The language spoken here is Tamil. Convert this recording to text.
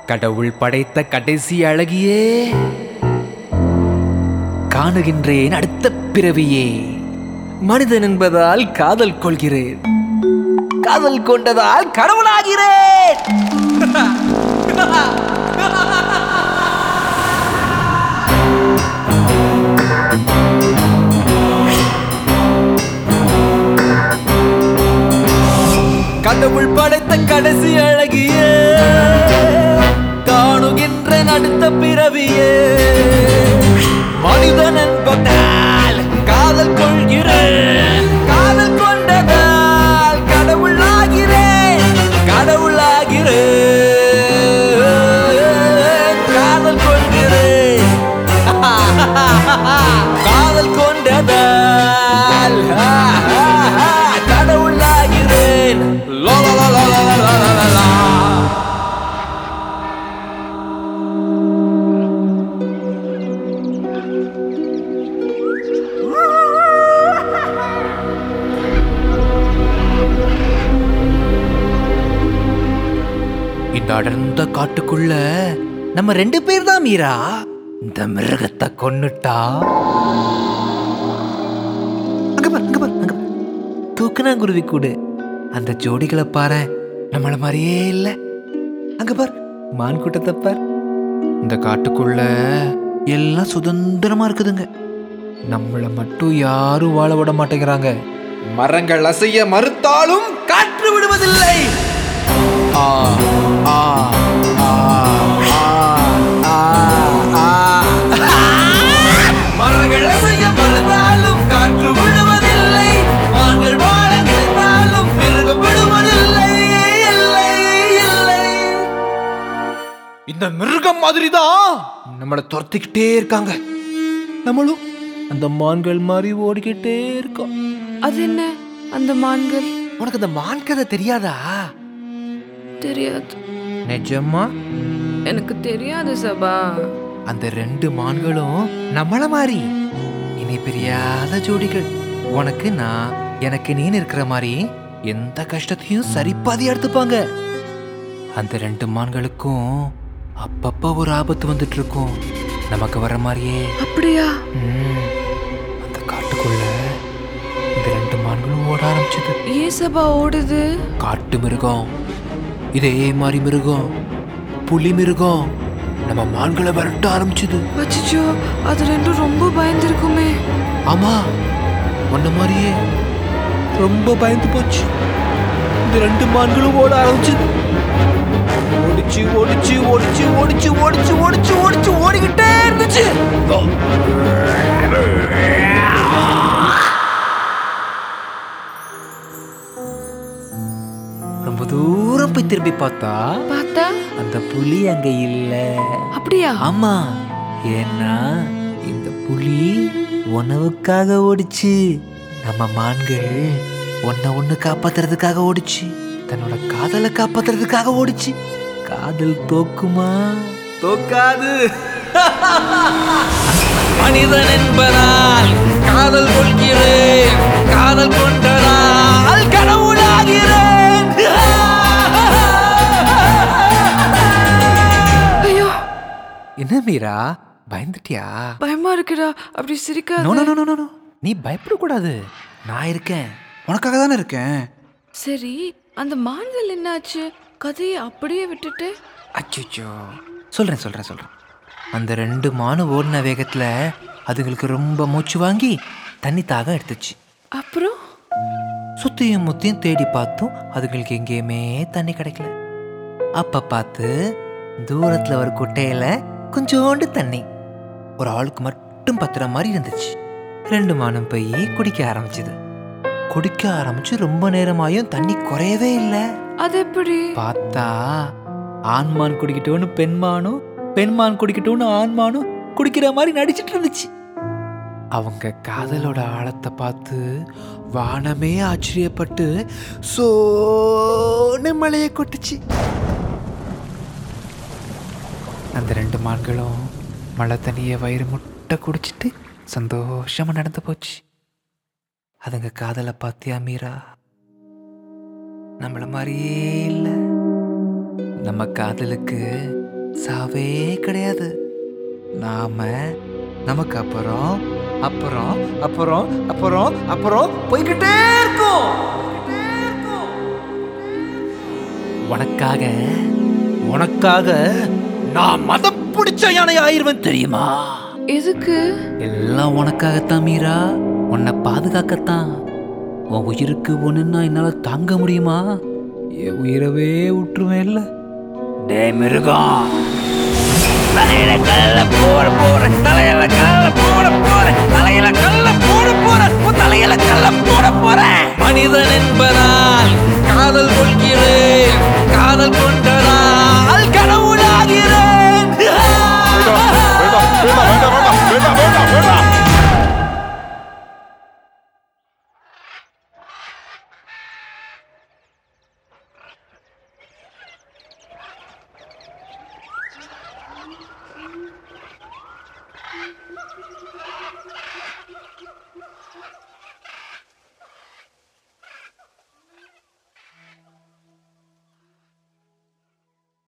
கடவுள் படைத்த கடைசி அழகியே காணுகின்றேன் அடுத்த பிறவியே மனிதன் என்பதால் காதல் கொள்கிறேன் காதல் கொண்டதால் கடவுளாகிறேன் கடவுள் படைத்த கடைசி அழகியே காணுகின்ற அடுத்த பிறவியே மனிதன் என்பதால் காதல் கொள்கிறேன் காதல் கொண்டதால் கடவுளாகிறேன் கடவுளாகிறேன் காதல் கொள்கிறேன் காதல் கொண்டதால் கடவுளாகிறேன் லா, லா, லா, லா, லா, லா, லா, லா, லா. இந்த அடர்ந்த காட்டுக்குள்ள நம்ம ரெண்டு பேர் தான் மீரா இந்த மிருகத்தை கொன்னுட்டா அங்க பார் அங்க பார் அங்க பார். தூக்குனாங்குருவி கூடு அந்த ஜோடிகளை பாரு நம்மள மாதிரியே இல்ல அங்க பார் மான் கூட்டத்தை பார் இந்த காட்டுக்குள்ள எல்லாம் சுதந்திரமா இருக்குதுங்க நம்மள மட்டும் யாரும் வாழ விட மாட்டேங்கிறாங்க மரங்கள் அசைய மறுத்தாலும் காற்று விடுவதில்லை ஆ ஆ ஆ ஆ ஆ ஆ மரங்கள் அசைய மறுத்தாலும் காற்று விடுவதில்லை மான்கள் வாழ நினைத்தாலும் மிருகம் விடுவதில்லை இல்லை இல்லை இந்த மிருகம் மாதிரி தான் நம்மளை துரத்திக்கிட்டே இருக்காங்க நம்மளும் அந்த மான்கள் மாதிரி ஓடிக்கிட்டே இருக்கோம் அது என்ன அந்த மான்கள் உனக்கு அந்த மான் கதை தெரியாதா தெரியாது நிஜமா எனக்கு தெரியாது சபா அந்த ரெண்டு மான்களும் நம்மள மாதிரி இனி பிரியாத ஜோடிகள் உனக்கு நான் எனக்கு நீன்னு இருக்கிற மாதிரி எந்த கஷ்டத்தையும் சரிப்பாதி எடுத்துப்பாங்க அந்த ரெண்டு மான்களுக்கும் அப்பப்ப ஒரு ஆபத்து வந்துட்டு இருக்கும் நமக்கு வர மாதிரியே அப்படியா ம், அந்த காட்டுக்குள்ள இந்த ரெண்டு மான்களும் ஓட ஆரம்பிச்சது ஏன் சபா ஓடுது காட்டு மிருகம் இதே மாதிரி மிருகம் புலி மிருகம் நம்ம மான்களை விரட்ட ஆரம்பிச்சது அச்சோ அது ரெண்டும் ரொம்ப பயந்துருக்குமே ஆமா உன்ன மாதிரியே ரொம்ப பயந்து போச்சு இந்த ரெண்டு மான்களும் ஓட ஆரம்பிச்சது ஓடிச்சு ஓடிச்சு ஓடிச்சு ஓடிச்சு ஓடிச்சு ஓடிச்சு ஓடிச்சு ஓடிக்கிட்டே இருந்துச்சு ரொம்ப தூரம் போய் திரும்பி பார்த்தா பார்த்தா அந்த புலி அங்க இல்ல அப்படியா ஆமா ஏன்னா இந்த புலி உணவுக்காக ஓடிச்சு நம்ம மான்கள் ஒன்ன ஒண்ணு காப்பாத்துறதுக்காக ஓடிச்சு தன்னோட காதலை காப்பாத்துறதுக்காக ஓடிச்சு காதல் தோக்குமா தோக்காது மனிதன் என்பதால் காதல் கொள்கிறேன் காதல் கொண்டதால் கடவுளாகிறேன் ஐயோ என்ன மீரா பயந்துட்டியா பயமா இருக்குடா அப்படி நோ சிரிக்காத நோ நோ நோ நோ நீ பயப்படக்கூடாது நான் இருக்கேன் உனக்காக தானே இருக்கேன் சரி அந்த மான்கள் என்னாச்சு கதையை அப்படியே விட்டுட்டு அச்சோ சொல்றேன் சொல்றேன் சொல்றேன் அந்த ரெண்டு மானு ஓடின வேகத்துல அதுங்களுக்கு ரொம்ப மூச்சு வாங்கி தண்ணி தாகம் எடுத்துச்சு அப்புறம் சுத்தியும் முத்தியும் தேடி பார்த்தும் அதுங்களுக்கு எங்கேயுமே தண்ணி கிடைக்கல அப்ப பார்த்து தூரத்துல ஒரு குட்டையில கொஞ்சோண்டு தண்ணி ஒரு ஆளுக்கு மட்டும் பத்துற மாதிரி இருந்துச்சு ரெண்டு மானும் போய் குடிக்க ஆரம்பிச்சது குடிக்க ஆரம்பிச்சு ரொம்ப நேரமாயும் தண்ணி குறையவே இல்லை அது எப்படி பார்த்தா ஆண்மான் குடிக்கட்டும்னு பெண்மானும் பெண்மான் குடிக்கட்டும்னு ஆண்மானும் குடிக்கிற மாதிரி நடிச்சிட்டு இருந்துச்சு அவங்க காதலோட ஆழத்தை பார்த்து வானமே ஆச்சரியப்பட்டு சோன்னு மழையை கொட்டுச்சு அந்த ரெண்டு மான்களும் மழை தண்ணியை வயிறு முட்டை குடிச்சிட்டு சந்தோஷமா நடந்து போச்சு அதுங்க காதலை பார்த்தியா மீரா நம்மள மாதிரியே இல்லை நம்ம காதலுக்கு சாவே கிடையாது நாம நமக்கு அப்புறம் அப்புறம் அப்புறம் அப்புறம் அப்புறம் போய்கிட்டே இருக்கோம் உனக்காக உனக்காக நான் மதம் பிடிச்ச யானை ஆயிருவேன் தெரியுமா எதுக்கு எல்லாம் உனக்காகத்தான் மீரா உன்னை பாதுகாக்கத்தான் உன் உயிருக்கு ஒண்ணுன்னா என்னால தாங்க முடியுமா என் உயிரவே விட்டுருவேன் இல்ல டே மிருகம் தலையில கல்ல போட போற தலையில கல்ல போட போற தலையில கல்ல போட போற உன் தலையில கல்ல போட போற மனிதன் என்பதால் காதல் கொள்கிறேன் காதல் கொண்ட